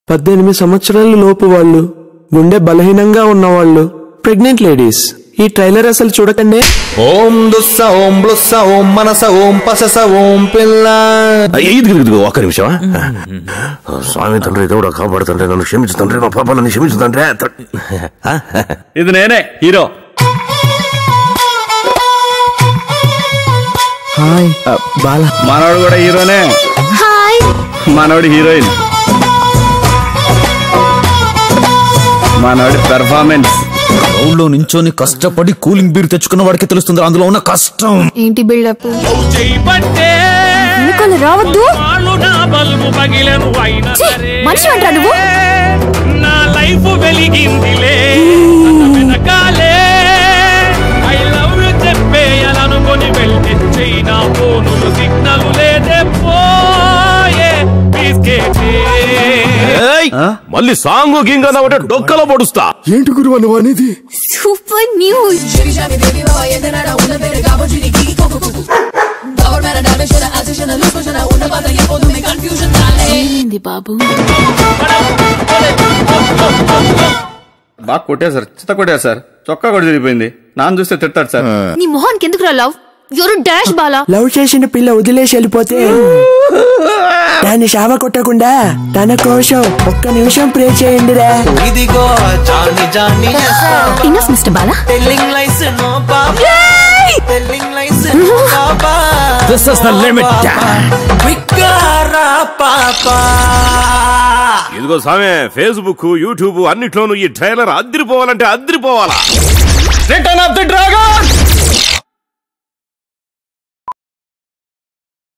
పద్దెనిమిది సంవత్సరాల లోపు వాళ్ళు గుండె బలహీనంగా ఉన్నవాళ్ళు ప్రెగ్నెంట్ లేడీస్ ఈ ట్రైలర్ అసలు చూడకండి ఓం దుస్స ఓం బ్లుస్స ఓం మనస ఓం పసస ఓం పిల్ల ఇదిగో ఇదిగో ఒక్క నిమిషమా స్వామి తండ్రి దేవుడు కాపాడుతండ్రి నన్ను క్షమించు తండ్రి నా పాపాలను క్షమించు తండ్రి ఇది నేనే హీరో హాయ్ ఆ, బాలా మనోడు కూడా హీరోనే హాయ్ మనోడు హీరోయిన్ మనోడి పెర్ఫార్మెన్స్ ఊళ్ళో నించొని కష్టపడి కూలింగ్ బీర్ తెచ్చుకున్న వాడికి తెలుస్తుంది అందులో ఉన్న కష్టం ఏంటి బిల్డప్ వెనుకాల రావద్దు ఛీ, మనిషి అంటారా నువ్వు నా లైఫ్ వెలిగిందిలే వెనకాలే ఐ లవ్ యు చెప్పేయాలనుకొని వెళ్ళి చైనా ఫోనులు సిగ్నల్ లేదే పోయే బిస్కెటే మళ్ళీ సాంగ్ గింగ్ అన్నమాట డొక్కలో పొడుస్తా ఏంటి గురువు నువ్వు అనేది సూపర్ న్యూస్ ఏమైంది బాబు బాగా కొట్టేశారు చిత్త కొట్టేశారు చొక్కా కూడా తిరిగిపోయింది నాన్న చూస్తే తిడతాడు సార్ నీ మొహానికి ఎందుకు రా లవ్ ఎవరు డాష్ బాలా లవ్ చేసిన పిల్ల వదిలేసి వెళ్ళిపోతే దాన్ని శావ కొట్టకుండా తన కోసం ఒక్క నిమిషం ప్రే చేయండిరా ఇదిగో జాని జాని ఇన్నస్ mister Bala telling lies no papa telling lies no papa this is the limit వికారా పాపా ఇదిగో స్వామి ఫేస్బుక్ యూట్యూబ్ అన్నిట్లోనూ ఈ ట్రైలర్ అద్దరిపోవాలంటే అద్దరిపోవాలా రిటర్న్ ఆఫ్ ది డ్రాగన్